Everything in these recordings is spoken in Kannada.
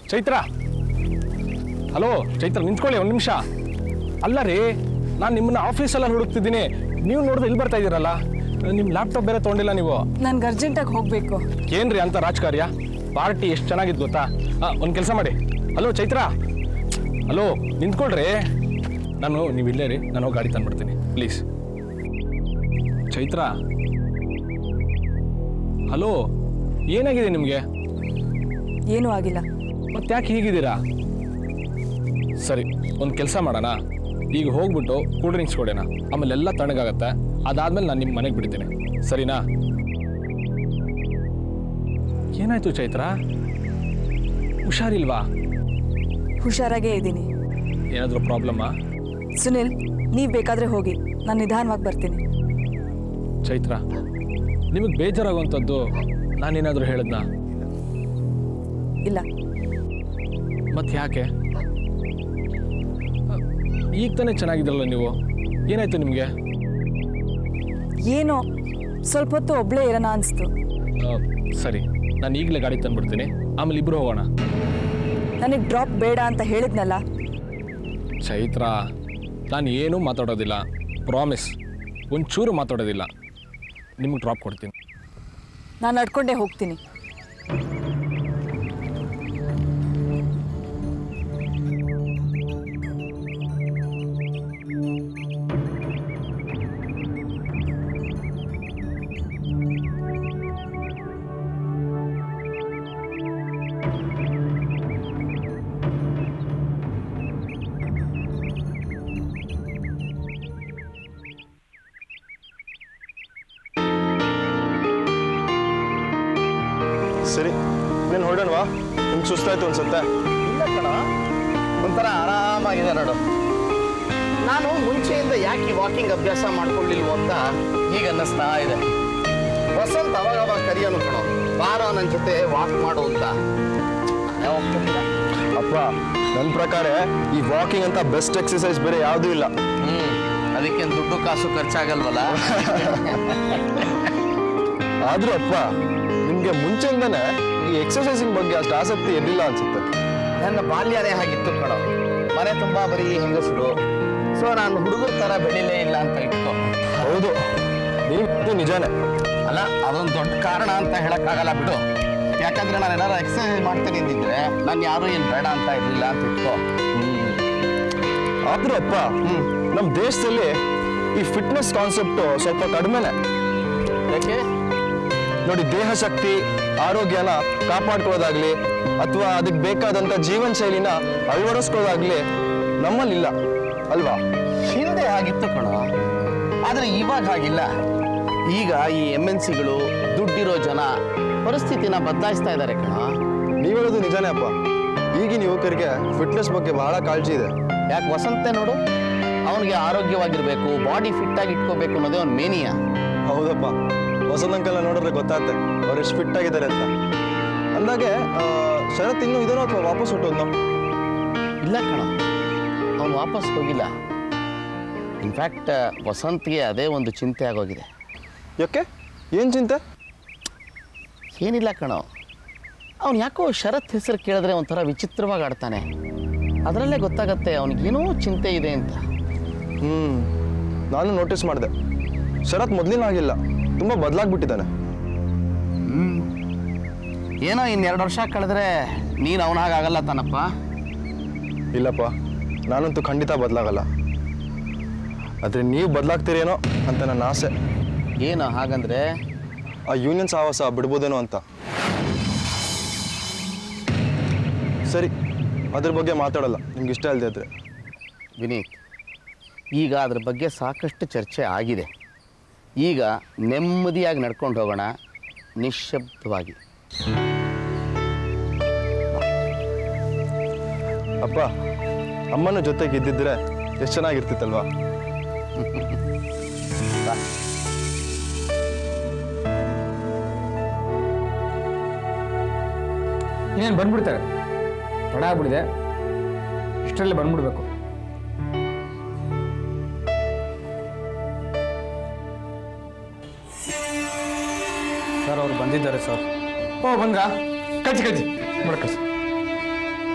ಚೈತ್ರ ಹಲೋ ಚೈತ್ರ ನಿಂತ್ಕೊಳ್ಳಿ ಒಂದು ನಿಮಿಷ ಅಲ್ಲ ರೀ ನಾನು ನಿಮ್ಮನ್ನ ಆಫೀಸೆಲ್ಲ ಹುಡುಕ್ತಿದ್ದೀನಿ ನೀವು ನೋಡಿದ್ರೆ ಇಲ್ಲಿ ಬರ್ತಾ ಇದ್ದೀರಲ್ಲ ನಿಮ್ಮ ಲ್ಯಾಪ್ಟಾಪ್ ಬೇರೆ ತೊಗೊಂಡಿಲ್ಲ ನೀವು ನನ್ಗೆ ಅರ್ಜೆಂಟಾಗಿ ಹೋಗಬೇಕು ಏನ್ರಿ ಅಂತ ರಾಜಕಾರ್ಯ ಪಾರ್ಟಿ ಎಷ್ಟು ಚೆನ್ನಾಗಿತ್ತು ಗೊತ್ತಾ ಒಂದು ಕೆಲಸ ಮಾಡಿ ಹಲೋ ಚೈತ್ರ ಹಲೋ ನಿಂತ್ಕೊಳ್ರಿ ನಾನು ನೀವು ಇಲ್ಲೇ ರೀ ನಾನು ಹೋಗಿ ಗಾಡಿ ತಂದ್ಬಿಡ್ತೀನಿ ಪ್ಲೀಸ್ ಚೈತ್ರ ಹಲೋ ಏನಾಗಿದೆ ನಿಮಗೆ ಏನೂ ಆಗಿಲ್ಲ ಮತ್ತೆ ಯಾಕೆ ಹೀಗಿದ್ದೀರಾ ಸರಿ ಒಂದು ಕೆಲಸ ಮಾಡೋಣ ಈಗ ಹೋಗ್ಬಿಟ್ಟು ಕೂಲ್ ಡ್ರಿಂಕ್ಸ್ ಕೊಡೋಣ ಆಮೇಲೆ ಎಲ್ಲ ತಣ್ಣಗಾಗತ್ತೆ ಅದಾದ್ಮೇಲೆ ನಾನು ನಿಮ್ಮ ಮನೆಗೆ ಬಿಡ್ತೀನಿ ಸರಿನಾ ಏನಾಯ್ತು ಚೈತ್ರ ಹುಷಾರಿಲ್ವಾ ಹುಷಾರಾಗೇ ಇದ್ದೀನಿ ಏನಾದರೂ ಪ್ರಾಬ್ಲಮ್ಮಾ ಸುನಿಲ್ ನೀವು ಬೇಕಾದರೆ ಹೋಗಿ ನಾನು ನಿಧಾನವಾಗಿ ಬರ್ತೀನಿ ಚೈತ್ರ ನಿಮಗೆ ಬೇಜಾರಾಗುವಂಥದ್ದು ನಾನೇನಾದರೂ ಹೇಳಿದ್ನಾ ಇಲ್ಲ ಮತ್ತೆ ಯಾಕೆ ಅ, ಈಗ ತಾನೇ ಚೆನ್ನಾಗಿದ್ರಲ್ಲ ನೀವು ಏನಾಯ್ತು ನಿಮಗೆ ಏನೋ ಸ್ವಲ್ಪ ಹೊತ್ತು ಒಬ್ಬಳೇ ಇರೋಣ ಅನಿಸ್ತು ಸರಿ ನಾನು ಈಗಲೇ ಗಾಡಿ ತಂದ್ಬಿಡ್ತೀನಿ ಆಮೇಲೆ ಇಬ್ಬರು ಹೋಗೋಣ ನನಗೆ ಡ್ರಾಪ್ ಬೇಡ ಅಂತ ಹೇಳಿದ್ನಲ್ಲ ಚೈತ್ರ ನಾನು ಏನೂ ಮಾತಾಡೋದಿಲ್ಲ ಪ್ರಾಮಿಸ್ ಒಂಚೂರು ಮಾತಾಡೋದಿಲ್ಲ ನಿಮಗೆ ಡ್ರಾಪ್ ಕೊಡ್ತೀನಿ ನಾನು ನಡ್ಕೊಂಡೇ ಹೋಗ್ತೀನಿ ಸರಿ ನೀನು ಹೊರಡೋಣವಾ ನಿಮ್ಗೆ ಸುಸ್ತಾಯ್ತು ಅನ್ಸುತ್ತೆ ಇಲ್ಲ ಕಣ ಒಂಥರ ಆರಾಮಾಗಿದೆ ನೋಡು ನಾನು ಮುಂಚೆಯಿಂದ ಯಾಕೆ ವಾಕಿಂಗ್ ಅಭ್ಯಾಸ ಮಾಡ್ಕೊಳ್ಳಿಲ್ವೋ ಅಂತ ಈಗ ಅನ್ನಿಸ್ತಾ ಇದೆ ವಸಂತ್ ಅವಾಗ ಅವಾಗ ಕರಿಯೋನು ಕಣೋ ಬಾರೋ ನನ್ನ ಜೊತೆ ವಾಕ್ ಮಾಡು ಅಂತ ನಾನೇ ಹೋಗ್ತಿರ್ಲಿಲ್ಲ. ಅಪ್ಪ ನನ್ನ ಪ್ರಕಾರ ಈ ವಾಕಿಂಗ್ ಅಂತ ಬೆಸ್ಟ್ ಎಕ್ಸಸೈಸ್ ಬೇರೆ ಯಾವುದೂ ಇಲ್ಲ ಹ್ಮ್ ಅದಕ್ಕೆ ದುಡ್ಡು ಕಾಸು ಖರ್ಚಾಗಲ್ವಲ್ಲ ಆದ್ರೂ ಅಪ್ಪ ನಿಮ್ಗೆ ಮುಂಚೆಯಿಂದಾನೆ ಈ ಎಕ್ಸಸೈಸಿಂಗ್ ಬಗ್ಗೆ ಅಷ್ಟು ಆಸಕ್ತಿ ಇರಲಿಲ್ಲ ಅನ್ಸುತ್ತೆ ನನ್ನ ಬಾಲ್ಯನೇ ಹಾಗಿತ್ತು ಕಣೋ ಮನೆ ತುಂಬಾ ಬರೀ ಹೆಂಗಸರು ಸೊ ನಾನು ಹುಡುಗರ ಥರ ಬೆಳಿಲೇ ಇಲ್ಲ ಅಂತ ಇಟ್ಕೋ ಹೌದು ನೀವು ನಿಜಾನೇ ಅಲ್ಲ ಅದೊಂದು ದೊಡ್ಡ ಕಾರಣ ಅಂತ ಹೇಳಕ್ಕಾಗಲ್ಲ ಬಿಡು ಯಾಕಂದ್ರೆ ನಾನು ಏನಾರು ಎಕ್ಸರ್ಸೈಸ್ ಮಾಡ್ತೀನಿ ಅಂದಿದ್ರೆ ನಾನು ಯಾರು ಏನು ಬೇಡ ಅಂತ ಇರಲಿಲ್ಲ ಅಂತ ಇಟ್ಕೋ ಆದ್ರೂ ಅಪ್ಪ ಹ್ಮ್. ನಮ್ಮ ದೇಶದಲ್ಲಿ ಈ ಫಿಟ್ನೆಸ್ ಕಾನ್ಸೆಪ್ಟು ಸ್ವಲ್ಪ ಕಡಿಮೆನೆ ಯಾಕೆ ನೋಡಿ ದೇಹ ಶಕ್ತಿ ಆರೋಗ್ಯನ ಕಾಪಾಡ್ಕೊಳ್ಳೋದಾಗ್ಲಿ ಅಥವಾ ಅದಕ್ಕೆ ಬೇಕಾದಂಥ ಜೀವನ ಶೈಲಿನ ಅಳವಡಿಸ್ಕೊಳ್ಳೋದಾಗ್ಲಿ ನಮ್ಮಲ್ಲಿಲ್ಲ ಅಲ್ವಾ ಹಿಂದೆ ಆಗಿತ್ತು ಕಣೋ ಆದರೆ ಇವಾಗ ಹಾಗಿಲ್ಲ ಈಗ ಈ ಎಮ್ ಎನ್ ಸಿಗಳು ದುಡ್ಡಿರೋ ಜನ ಪರಿಸ್ಥಿತಿನ ಬದಲಾಯಿಸ್ತಾ ಇದ್ದಾರೆ ಕಣೋ ನೀವು ಹೇಳೋದು ನಿಜಾನೇ ಅಪ್ಪ ಈಗಿನ ಯುವಕರಿಗೆ ಫಿಟ್ನೆಸ್ ಬಗ್ಗೆ ಬಹಳ ಕಾಳಜಿ ಇದೆ ಯಾಕೆ ವಸಂತೆ ನೋಡು ಅವನಿಗೆ ಆರೋಗ್ಯವಾಗಿರ್ಬೇಕು ಬಾಡಿ ಫಿಟ್ ಆಗಿ ಇಟ್ಕೋಬೇಕು ಅನ್ನೋದೇ ಒಂದು ಮೇನಿಯಾ ಹೌದಪ್ಪ ಹೊಸದ ಅಂಕಲ್ ನೋಡಿದ್ರೆ ಗೊತ್ತಾಗುತ್ತೆ ಅವ್ರು ಎಷ್ಟು ಫಿಟ್ ಆಗಿದ್ದಾರೆ ಅಂತ ಅಂದಾಗೆ ಆ, ಶರತ್ ಇನ್ನೂ ಇದನ್ನೋ ಅಥವಾ ವಾಪಸ್ ಹೊಟ್ಟೋದ್ನೋ ಇಲ್ಲ ಕಣ ಅವನು ವಾಪಸ್ ಹೋಗಿಲ್ಲ ಇನ್ಫ್ಯಾಕ್ಟ್ ವಸಂತ್ಗೆ ಅದೇ ಒಂದು ಚಿಂತೆ ಆಗೋಗಿದೆ ಯಾಕೆ ಏನು ಚಿಂತೆ ಏನಿಲ್ಲ ಕಣೋ ಅವನು ಯಾಕೋ ಶರತ್ ಹೆಸರು ಕೇಳಿದ್ರೆ ಒಂಥರ ವಿಚಿತ್ರವಾಗಿ ಆಡ್ತಾನೆ ಅದರಲ್ಲೇ ಗೊತ್ತಾಗತ್ತೆ ಅವನಿಗೇನೋ ಚಿಂತೆ ಇದೆ ಅಂತ ಹ್ಞೂ ನಾನು ನೋಟಿಸ್ ಮಾಡಿದೆ ಶರತ್ ಮೊದಲಿನ ಆಗಿಲ್ಲ ತುಂಬ ಬದಲಾಗ್ಬಿಟ್ಟಿದ್ದಾನೆ ಏನೋ ಇನ್ನೆರಡು ವರ್ಷ ಕಳೆದ್ರೆ ನೀನು ಅವನ ಹಾಗಾಗಲ್ಲ ತಾನಪ್ಪ ಇಲ್ಲಪ್ಪ ನಾನಂತೂ ಖಂಡಿತ ಬದಲಾಗಲ್ಲ ಆದರೆ ನೀವು ಬದಲಾಗ್ತೀರೇನೋ ಅಂತ ನನ್ನ ಆಸೆ ಏನು ಹಾಗಂದ್ರೆ ಆ ಯೂನಿಯನ್ ಸಾಹಸ ಬಿಡ್ಬೋದೇನೋ ಅಂತ ಸರಿ ಅದ್ರ ಬಗ್ಗೆ ಮಾತಾಡಲ್ಲ ನಿಮ್ಗೆ ಇಷ್ಟ ಇಲ್ಲದೆ ಇದ್ರೆ ವಿನೀತ್ ಈಗ ಅದ್ರ ಬಗ್ಗೆ ಸಾಕಷ್ಟು ಚರ್ಚೆ ಆಗಿದೆ ಈಗ ನೆಮ್ಮದಿಯಾಗಿ ನಡ್ಕೊಂಡು ಹೋಗೋಣ ನಿಶ್ಶಬ್ದವಾಗಿ ಅಪ್ಪ ಅಮ್ಮನ ಜೊತೆಗೆ ಇದ್ದಿದ್ರೆ ಎಷ್ಟು ಚೆನ್ನಾಗಿರ್ತಿತ್ತಲ್ವಾ ಬಾ. ಇನ್ನೇನು ಬಂದ್ಬಿಡ್ತಾರೆ ತಡ ಆಗ್ಬಿಡಿದೆ ಇಷ್ಟರಲ್ಲೇ ಬಂದ್ಬಿಡ್ಬೇಕು ಸರ್ ಅವ್ರು ಬಂದಿದ್ದಾರೆ ಸರ್ ಓ ಬಂದ್ರಾ ಕಳ್ಸಿ ಕಳ್ಸಿ ನೋಡ ಕಳ್ಸಿ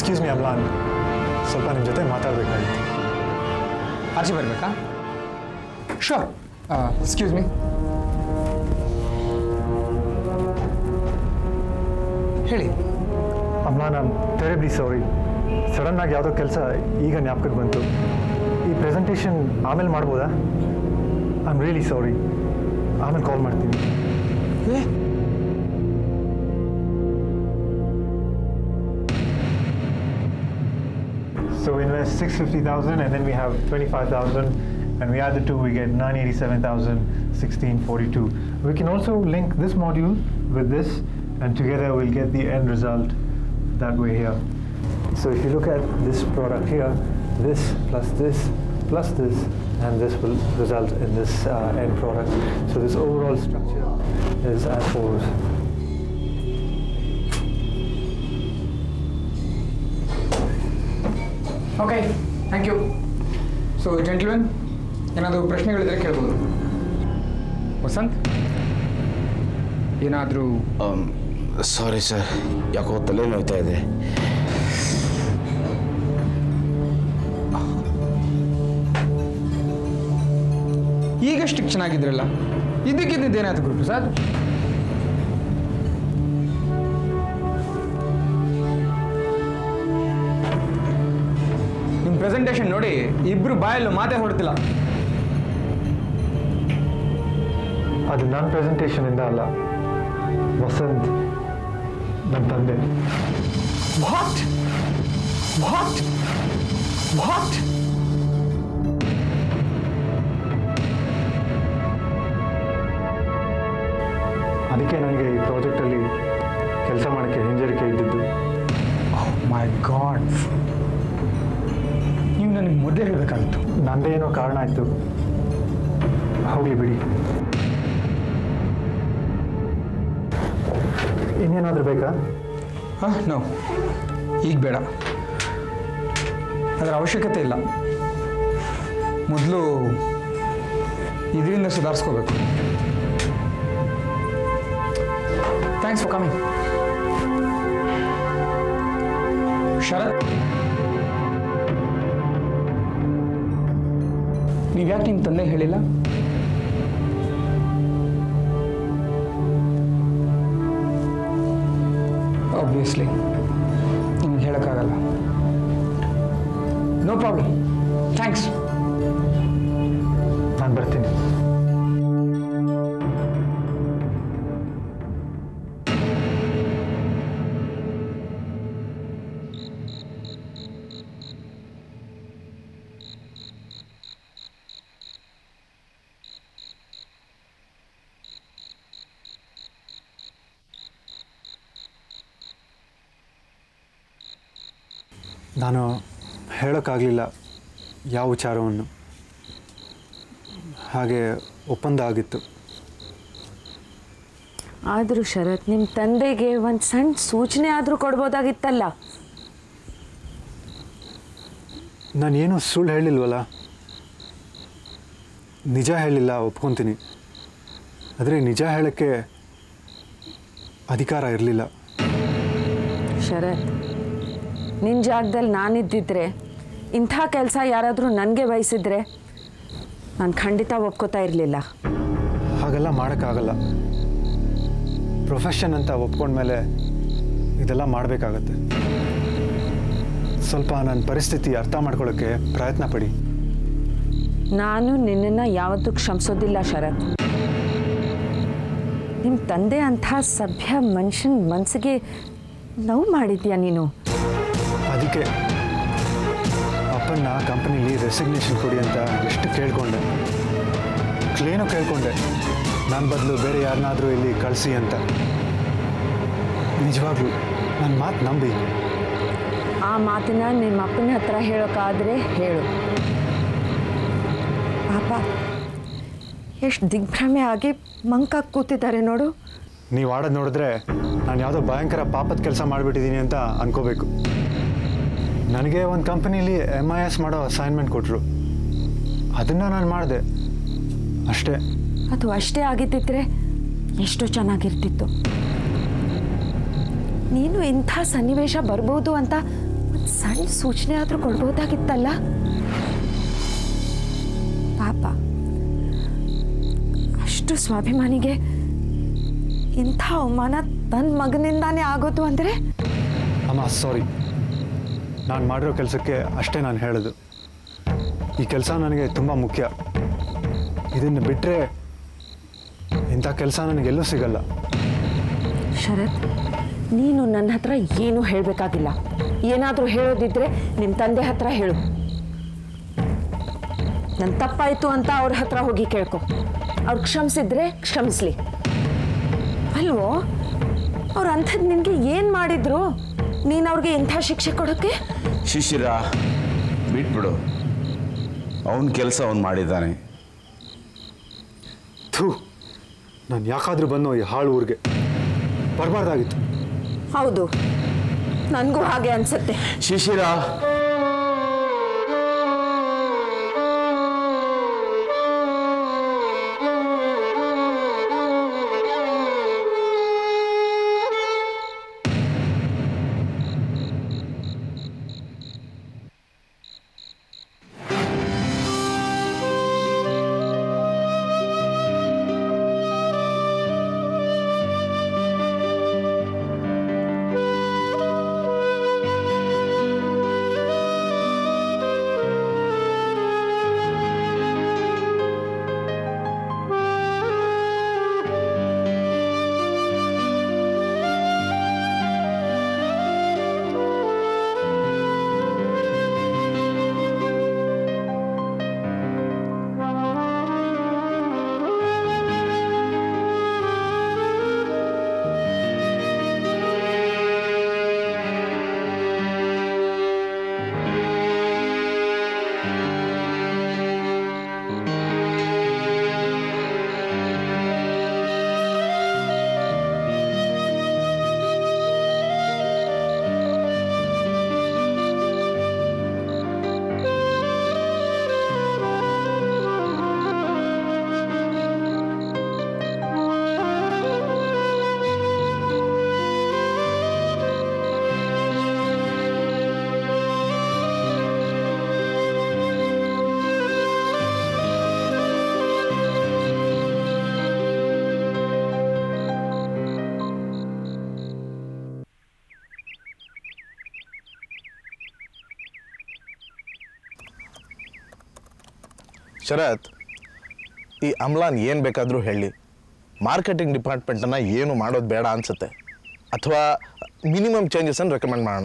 ಎಕ್ಸ್ಕ್ಯೂಸ್ ಮಿ ಅಮ್ಲಾನ್ ಸ್ವಲ್ಪ ನಿಮ್ಮ ಜೊತೆ ಮಾತಾಡಬೇಕಾಗಿತ್ತು ಆಚೆ ಬರಬೇಕಾ ಶೋರ್ ಎಕ್ಸ್ಕ್ಯೂಸ್ ಮೀ ಹೇಳಿ ಅಮ್ಲಾನ್ ಐಮ್ ಟೆರಿಬ್ಲಿ ಸಾರಿ ಸಡನ್ನಾಗಿ ಯಾವುದೋ ಕೆಲಸ ಈಗ ಜ್ಞಾಪಕಕ್ಕೆ ಬಂತು ಈ ಪ್ರೆಸೆಂಟೇಷನ್ ಆಮೇಲೆ ಮಾಡ್ಬೋದಾ ಐ ಆಮ್ ರಿಯಲಿ ಸಾರಿ ಆಮೇಲೆ ಕಾಲ್ ಮಾಡ್ತೀನಿ ಏ So we invest 650,000 and then we have 25,000 and we add the two, we get 987,1642. We can also link this module with this and together we'll get the end result that way here. So if you look at this product here, this plus this plus this and this will result in this uh, end product. So this overall structure is as follows. Okay thank you so gentlemen ಏನಾದರೂ ಪ್ರಶ್ನೆಗಳಿದ್ರೆ ಕೇಳ್ಬೋದು ವಸಂತ್ ಏನಾದರೂ ಸಾರಿ ಸರ್ ಯಾಕೋ ತಲೆ ನೋಯ್ತಾ ಇದೆ ಈಗಷ್ಟು ಚೆನ್ನಾಗಿದ್ರಲ್ಲ ಇದಕ್ಕಿದ್ದಿದ್ದು ಏನಾಯ್ತು ಗುರು ಸರ್ ನಿಮ್ಮ ಪ್ರೆಸೆಂಟೇಷನ್ ನೋಡಿ ಇಬ್ರು ಬಾಯಲ್ಲೂ ಮಾತೇ ಹೊಡ್ತಿಲ್ಲ ಅದು ನನ್ನ ಪ್ರೆಸೆಂಟೇಷನಿಂದ ಅಲ್ಲ ವಸಂತ್ ನನ್ನ ತಂದೆ ವಾಟ್ ವಾಟ್ ವಾಟ್ ಅದಕ್ಕೆ ನನಗೆ ಈ ಪ್ರಾಜೆಕ್ಟಲ್ಲಿ ಕೆಲಸ ಮಾಡೋಕ್ಕೆ ಹಿಂಜರಿಕೆ ಇದ್ದಿದ್ದು ಮೈ ಗಾಡ್ ನೀವು ನನಗೆ ಮೊದಲೇ ಹೇಳಬೇಕಾಗಿತ್ತು ನಂದೇ ಏನೋ ಕಾರಣ ಆಯಿತು ಹೋಗಲಿ ಬಿಡಿ ಇನ್ನೇನಾದರೂ ಬೇಕಾ ಹಾಂ ನೋ ಈಗ ಬೇಡ ಅದರ ಅವಶ್ಯಕತೆ ಇಲ್ಲ ಮೊದಲು ಇದರಿಂದ ಸುಧಾರಿಸ್ಕೋಬೇಕು ಥ್ಯಾಂಕ್ಸ್ ಫಾರ್ ಕಮಿಂಗ್ ಶರತ್ ನೀವು ಯಾಕೆ ನಿಮ್ಮ ತಂದೆ ಹೇಳಿಲ್ಲ ಆಬ್ವಿಯಸ್ಲಿ ನಿಮ್ಗೆ ಹೇಳೋಕ್ಕಾಗಲ್ಲ ನೋ ಪ್ರಾಬ್ಲಮ್ ಥ್ಯಾಂಕ್ಸ್ ನಾನು ಬರ್ತೀನಿ ನಾನು ಹೇಳೋಕ್ಕಾಗಲಿಲ್ಲ ಯಾವ ವಿಚಾರವನ್ನು ಹಾಗೆ ಒಪ್ಪಂದ ಆಗಿತ್ತು ಆದರೂ ಶರತ್ ನಿಮ್ಮ ತಂದೆಗೆ ಒಂದು ಸಣ್ಣ ಸೂಚನೆ ಆದರೂ ಕೊಡ್ಬೋದಾಗಿತ್ತಲ್ಲ ನಾನೇನು ಸುಳ್ಳು ಹೇಳಿಲ್ವಲ್ಲ ನಿಜ ಹೇಳಿಲ್ಲ ಒಪ್ಕೊತೀನಿ ಆದರೆ ನಿಜ ಹೇಳೋಕ್ಕೆ ಅಧಿಕಾರ ಇರಲಿಲ್ಲ ಶರತ್ ನಿನ್ನ ಜಾಗದಲ್ಲಿ ನಾನಿದ್ದಿದ್ರೆ ಇಂಥ ಕೆಲಸ ಯಾರಾದರೂ ನನಗೆ ವಹಿಸಿದ್ರೆ ನಾನು ಖಂಡಿತ ಒಪ್ಕೋತಾ ಇರಲಿಲ್ಲ ಹಾಗೆಲ್ಲ ಮಾಡೋಕ್ಕಾಗಲ್ಲ ಪ್ರೊಫೆಷನ್ ಅಂತ ಒಪ್ಕೊಂಡ್ಮೇಲೆ ಇದೆಲ್ಲ ಮಾಡಬೇಕಾಗತ್ತೆ ಸ್ವಲ್ಪ ನನ್ನ ಪರಿಸ್ಥಿತಿ ಅರ್ಥ ಮಾಡ್ಕೊಳ್ಳೋಕ್ಕೆ ಪ್ರಯತ್ನ ಪಡಿ ನಾನು ನಿನ್ನನ್ನು ಯಾವತ್ತೂ ಕ್ಷಮಿಸೋದಿಲ್ಲ ಶರತ್ ನಿಮ್ಮ ತಂದೆ ಅಂಥ ಸಭ್ಯ ಮನುಷ್ಯನ ಮನಸ್ಸಿಗೆ ನೋವು ಮಾಡಿದ್ಯಾ ನೀನು ಅದಕ್ಕೆ ಅಪ್ಪನ್ನ ಕಂಪನಿಲಿ ರೆಸಿಗ್ನೇಷನ್ ಕೊಡಿ ಅಂತ ಎಷ್ಟು ಕೇಳ್ಕೊಂಡೆ ಕ್ಲೇನು ಕೇಳ್ಕೊಂಡೆ ನನ್ನ ಬದಲು ಬೇರೆ ಯಾರನ್ನಾದರೂ ಇಲ್ಲಿ ಕಳಿಸಿ ಅಂತ ನಿಜವಾಗ್ಲೂ ನನ್ನ ಮಾತು ನಂಬಿ ಆ ಮಾತನ್ನ ನಿಮ್ಮ ಅಪ್ಪನ ಹತ್ರ ಹೇಳೋಕ್ಕಾದ್ರೆ ಹೇಳು ಪಾಪ ಎಷ್ಟು ದಿಗ್ಭ್ರಮೆ ಆಗಿ ಮಂಕಾಗಿ ಕೂತಿದ್ದಾರೆ ನೋಡು ನೀವು ಆಡೋದು ನೋಡಿದ್ರೆ ನಾನು ಯಾವುದೋ ಭಯಂಕರ ಪಾಪದ ಕೆಲಸ ಮಾಡಿಬಿಟ್ಟಿದ್ದೀನಿ ಅಂತ ಅನ್ಕೋಬೇಕು ನನಗೆ ಒಂದು ಕಂಪನಿಲಿ ಎಮ್ ಐ ಎಸ್ ಮಾಡೋ ಅಸೈನ್ಮೆಂಟ್ ಕೊಟ್ಟರು ಅದನ್ನು ನಾನು ಮಾಡಿದೆ ಅಷ್ಟೇ ಅದು ಅಷ್ಟೇ ಆಗಿದ್ದಿದ್ರೆ ಎಷ್ಟು ಚೆನ್ನಾಗಿರ್ತಿತ್ತು ನೀನು ಇಂಥ ಸನ್ನಿವೇಶ ಬರ್ಬೋದು ಅಂತ ಒಂದು ಸಣ್ಣ ಸೂಚನೆ ಆದರೂ ಕೊಡ್ಬೋದಾಗಿತ್ತಲ್ಲ ಪಾಪ ಅಷ್ಟು ಸ್ವಾಭಿಮಾನಿಗೆ ಇಂಥ ಅವಮಾನ ತನ್ನ ಮಗನಿಂದಾನೇ ಆಗೋದು ಅಂದರೆ ಅಮ್ಮ ಸಾರಿ ನಾನು ಮಾಡಿರೋ ಕೆಲಸಕ್ಕೆ ಅಷ್ಟೇ ನಾನು ಹೇಳೋದು ಈ ಕೆಲಸ ನನಗೆ ತುಂಬ ಮುಖ್ಯ ಇದನ್ನು ಬಿಟ್ಟರೆ ಇಂಥ ಕೆಲಸ ನನಗೆಲ್ಲೂ ಸಿಗಲ್ಲ ಶರತ್ ನೀನು ನನ್ನ ಹತ್ರ ಏನೂ ಹೇಳಬೇಕಾಗಿಲ್ಲ ಏನಾದರೂ ಹೇಳೋದಿದ್ರೆ ನಿಮ್ಮ ತಂದೆ ಹತ್ರ ಹೇಳು ನನ್ನ ತಪ್ಪಾಯಿತು ಅಂತ ಅವ್ರ ಹತ್ರ ಹೋಗಿ ಕೇಳ್ಕೊ ಅವ್ರು ಕ್ಷಮಿಸಿದ್ರೆ ಕ್ಷಮಿಸ್ಲಿ ಅಲ್ವೋ ಅವ್ರು ಅಂಥದ್ದು ನಿನಗೆ ಏನು ಮಾಡಿದ್ರು ನೀನು ಅವ್ರಿಗೆ ಇಂಥ ಶಿಕ್ಷೆ ಕೊಡೋಕ್ಕೆ ಶಿಶಿರ ಬಿಟ್ಬಿಡು ಅವನ ಕೆಲಸ ಅವನು ಮಾಡಿದ್ದಾನೆ ಥೂ ನಾನು ಯಾಕಾದರೂ ಬಂದು ಈ ಹಾಳು ಊರಿಗೆ ಬರಬಾರ್ದಾಗಿತ್ತು ಹೌದು ನನಗೂ ಹಾಗೆ ಅನ್ಸುತ್ತೆ ಶಿಶಿರ ಶರತ್ ಈ ಅಮ್ಲಾನ್ ಏನು ಬೇಕಾದರೂ ಹೇಳಿ ಮಾರ್ಕೆಟಿಂಗ್ ಡಿಪಾರ್ಟ್ಮೆಂಟನ್ನು ಏನು ಮಾಡೋದು ಬೇಡ ಅನಿಸುತ್ತೆ ಅಥವಾ ಮಿನಿಮಮ್ ಚೇಂಜಸನ್ನು ರೆಕಮೆಂಡ್ ಮಾಡೋಣ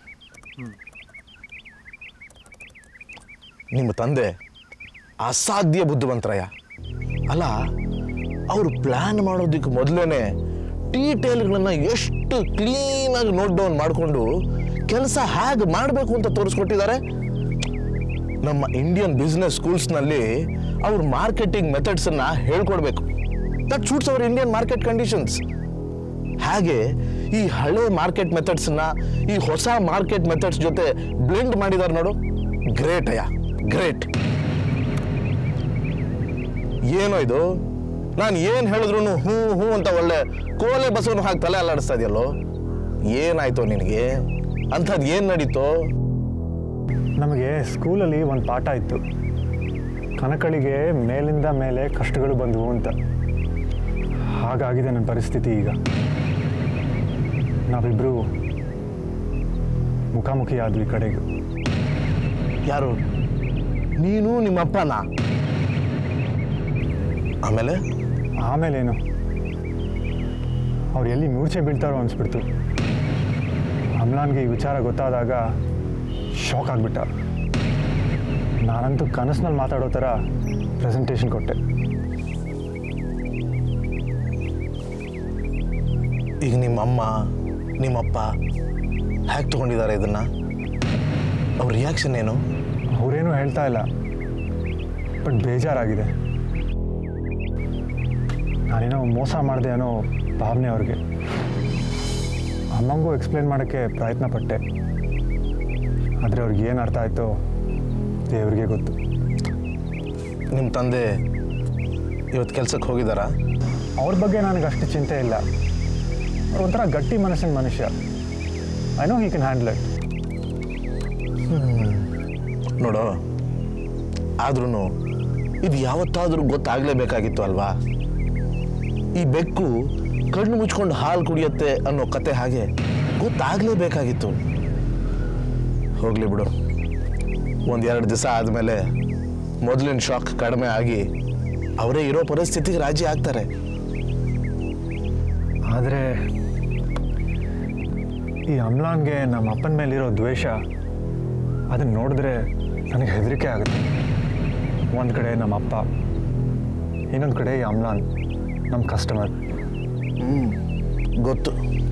ನಿಮ್ಮ ತಂದೆ ಅಸಾಧ್ಯ ಬುದ್ಧಿವಂತರಯ್ಯ ಅಲ್ಲ ಅವರು ಪ್ಲ್ಯಾನ್ ಮಾಡೋದಕ್ಕೆ ಮೊದಲೇ ಡೀಟೇಲ್ಗಳನ್ನು ಎಷ್ಟು ಕ್ಲೀನಾಗಿ ನೋಟ್ ಡೌನ್ ಮಾಡಿಕೊಂಡು ಕೆಲಸ ಹೇಗೆ ಮಾಡಬೇಕು ಅಂತ ತೋರಿಸ್ಕೊಟ್ಟಿದ್ದಾರೆ ನಮ್ಮ ಇಂಡಿಯನ್ ಬಿಸ್ನೆಸ್ ಸ್ಕೂಲ್ಸ್ನಲ್ಲಿ ಅವ್ರ ಮಾರ್ಕೆಟಿಂಗ್ ಮೆಥಡ್ಸನ್ನು ಹೇಳ್ಕೊಡ್ಬೇಕು that suits our Indian market conditions ಹಾಗೆ ಈ ಹಳೆ ಮಾರ್ಕೆಟ್ ಮೆಥಡ್ಸನ್ನ ಈ ಹೊಸ ಮಾರ್ಕೆಟ್ ಮೆಥಡ್ಸ್ ಜೊತೆ ಬ್ಲೆಂಡ್ ಮಾಡಿದಾರೆ ನೋಡು ಗ್ರೇಟ್ ಅಯ್ಯ ಗ್ರೇಟ್ ಏನೋ ಇದು ನಾನು ಏನು ಹೇಳಿದ್ರು ಹ್ಞೂ ಹ್ಞೂ ಅಂತ ಒಳ್ಳೆ ಕೋಲೆ ಬಸವನು ಹಾಕಿ ತಲೆ ಅಲ್ಲಾಡಿಸ್ತಾ ಇದೆಯಲ್ಲೋ ಏನಾಯ್ತು ನಿನಗೆ ಅಂಥದ್ದು ಏನು ನಡೀತೋ ನಮಗೆ ಸ್ಕೂಲಲ್ಲಿ ಒಂದು ಪಾಠ ಇತ್ತು ಕನಕಳಿಗೆ ಮೇಲಿಂದ ಮೇಲೆ ಕಷ್ಟಗಳು ಬಂದವು ಅಂತ ಹಾಗಾಗಿದೆ ನನ್ನ ಪರಿಸ್ಥಿತಿ ಈಗ ನಾವಿಬ್ಬರು ಮುಖಾಮುಖಿ ಆದ್ವಿ ಕಡೆಗೆ ಯಾರು ನೀನು ನಿಮ್ಮಪ್ಪನ ಆಮೇಲೆ ಆಮೇಲೇನು ಅವ್ರು ಎಲ್ಲಿ ಮೂರ್ಛೆ ಬೀಳ್ತಾರೋ ಅನಿಸ್ಬಿಡ್ತು ಅಮ್ಲಾನ್ಗೆ ಈ ವಿಚಾರ ಗೊತ್ತಾದಾಗ ಶಾಕ್ ಆಗಿಬಿಟ್ಟ ನಾನಂತೂ ಕನಸಿನಲ್ಲಿ ಮಾತಾಡೋ ಥರ ಪ್ರೆಸೆಂಟೇಷನ್ ಕೊಟ್ಟೆ ಈಗ ನಿಮ್ಮಮ್ಮ ನಿಮ್ಮಪ್ಪ ಹೇಗೆ ತಗೊಂಡಿದ್ದಾರೆ ಇದನ್ನ ಅವ್ರ ರಿಯಾಕ್ಷನ್ ಏನು ಅವರೇನು ಹೇಳ್ತಾ ಇಲ್ಲ ಬಟ್ ಬೇಜಾರಾಗಿದೆ ನಾನೇನೋ ಮೋಸ ಮಾಡಿದೆ ಅನ್ನೋ ಭಾವನೆ ಅವ್ರಿಗೆ ಅಮ್ಮಂಗೂ ಎಕ್ಸ್ಪ್ಲೇನ್ ಮಾಡೋಕ್ಕೆ ಪ್ರಯತ್ನ ಪಟ್ಟೆ ಆದರೆ ಅವ್ರಿಗೆ ಏನು ಅರ್ಥ ಆಯಿತೋ ದೇವ್ರಿಗೆ ಗೊತ್ತು ನಿಮ್ಮ ತಂದೆ ಇವತ್ತು ಕೆಲ್ಸಕ್ಕೆ ಹೋಗಿದ್ದಾರಾ ಅವ್ರ ಬಗ್ಗೆ ನನಗೆ ಅಷ್ಟು ಚಿಂತೆ ಇಲ್ಲ ಅವ್ರು ಒಂಥರ ಗಟ್ಟಿ ಮನಸ್ಸಿನ ಮನುಷ್ಯ I know he can handle it ನೋಡು ಆದ್ರೂ ಇದು ಯಾವತ್ತಾದರೂ ಗೊತ್ತಾಗಲೇಬೇಕಾಗಿತ್ತು ಅಲ್ವಾ ಈ ಬೆಕ್ಕು ಕಣ್ಣು ಮುಚ್ಕೊಂಡು ಹಾಲು ಕುಡಿಯುತ್ತೆ ಅನ್ನೋ ಕತೆ ಹಾಗೆ ಗೊತ್ತಾಗಲೇಬೇಕಾಗಿತ್ತು ಹೋಗ್ಲಿ ಬಿಡು ಒಂದೆರಡು ದಿವಸ ಆದಮೇಲೆ ಮೊದಲಿನ ಶಾಕ್ ಕಡಿಮೆ ಆಗಿ ಅವರೇ ಇರೋ ಪರಿಸ್ಥಿತಿಗೆ ರಾಜಿ ಆಗ್ತಾರೆ ಆದರೆ ಈ ಅಮ್ಲಾನ್ಗೆ ನಮ್ಮ ಅಪ್ಪನ ಮೇಲಿರೋ ದ್ವೇಷ ಅದನ್ನ ನೋಡಿದ್ರೆ ನನಗೆ ಹೆದರಿಕೆ ಆಗುತ್ತೆ ಒಂದು ಕಡೆ ನಮ್ಮ ಅಪ್ಪ ಇನ್ನೊಂದು ಕಡೆ ಈ ಅಮ್ಲಾನ್ ನಮ್ಮ ಕಸ್ಟಮರ್ ಗೊತ್ತು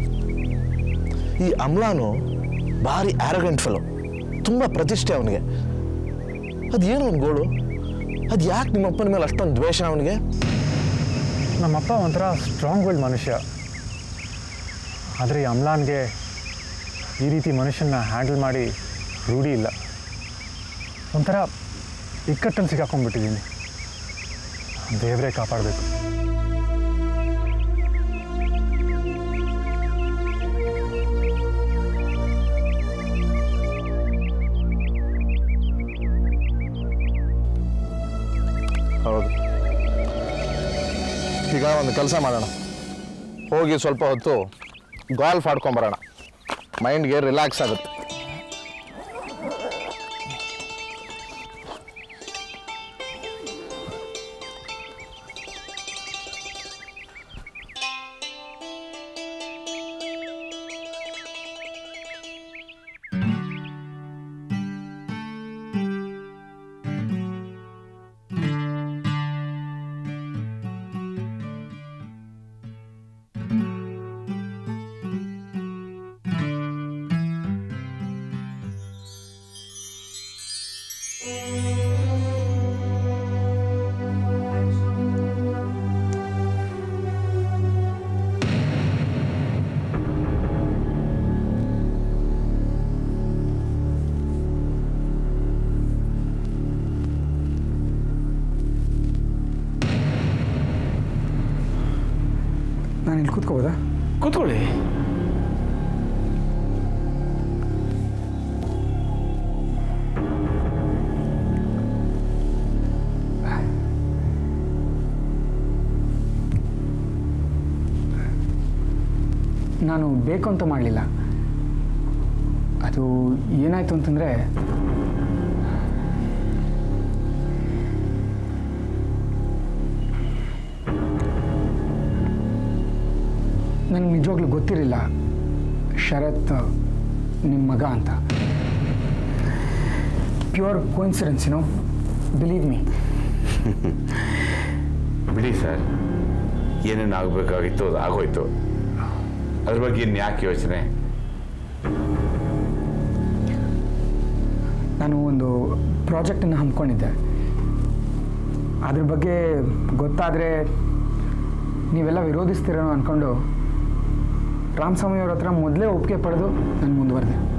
ಈ ಅಮ್ಲಾನು ಭಾರಿ ಆರೋಗೆಂಟ್ ಫೆಲೋ ತುಂಬ ಪ್ರತಿಷ್ಠೆ ಅವನಿಗೆ ಅದೇನು ಅವನ ಗೋಳು ಅದು ಯಾಕೆ ನಿಮ್ಮ ಅಪ್ಪನ ಮೇಲೆ ಅಷ್ಟೊಂದು ದ್ವೇಷ ಅವನಿಗೆ ನಮ್ಮಪ್ಪ ಒಂಥರ ಸ್ಟ್ರಾಂಗ್ ವಿಲ್ಡ್ ಮನುಷ್ಯ ಆದರೆ ಈ ಅಮ್ಲಾನ್ಗೆ ಈ ರೀತಿ ಮನುಷ್ಯನ ಹ್ಯಾಂಡಲ್ ಮಾಡಿ ರೂಢಿ ಇಲ್ಲ ಒಂಥರ ಇಕ್ಕಟ್ಟಲ್ಲಿ ಸಿಕ್ಕಾಕೊಂಡ್ಬಿಟ್ಟಿದ್ದೀನಿ ದೇವರೇ ಕಾಪಾಡಬೇಕು ಹೌದು ಈಗ ಒಂದು ಕೆಲಸ ಮಾಡೋಣ ಹೋಗಿ ಸ್ವಲ್ಪ ಹೊತ್ತು ಗಾಲ್ಫ್ ಆಡ್ಕೊಂಬರೋಣ ಮೈಂಡ್ಗೆ ರಿಲ್ಯಾಕ್ಸ್ ಆಗುತ್ತೆ ನಾನು ಇಲ್ಲಿ ಕೂತ್ಕೋಬೋದಾ ಕೂತ್ಕೊಳ್ಳಿ ನಾನು ಬೇಕು ಅಂತ ಮಾಡಲಿಲ್ಲ ಅದು ಏನಾಯಿತು ಅಂತಂದರೆ ನನಗೆ ನಿಜವಾಗ್ಲೂ ಗೊತ್ತಿರಲಿಲ್ಲ ಶರತ್ ನಿಮ್ಮ ಮಗ ಅಂತ ಪ್ಯೂರ್ ಕೋಇನ್ಸಿಡೆನ್ಸ್ ಏನೋ ಬಿಲೀವ್ ಮೀ ಬಿಡಿ ಸರ್ ಏನೇನು ಆಗಬೇಕಾಗಿತ್ತು ಅದು ಆಗೋಯ್ತು ಅದ್ರ ಬಗ್ಗೆ ಇನ್ನು ಯಾಕೆ ಯೋಚನೆ ನಾನು ಒಂದು ಪ್ರಾಜೆಕ್ಟನ್ನು ಹಮ್ಮಿಕೊಂಡಿದ್ದೆ ಅದ್ರ ಬಗ್ಗೆ ಗೊತ್ತಾದರೆ ನೀವೆಲ್ಲ ವಿರೋಧಿಸ್ತೀರೋ ಅಂದ್ಕೊಂಡು ರಾಮಸ್ವಾಮಿ ಅವ್ರ ಹತ್ರ ಮೊದಲೇ ಒಪ್ಪಿಗೆ ಪಡೆದು ನಾನು ಮುಂದುವರೆದೆ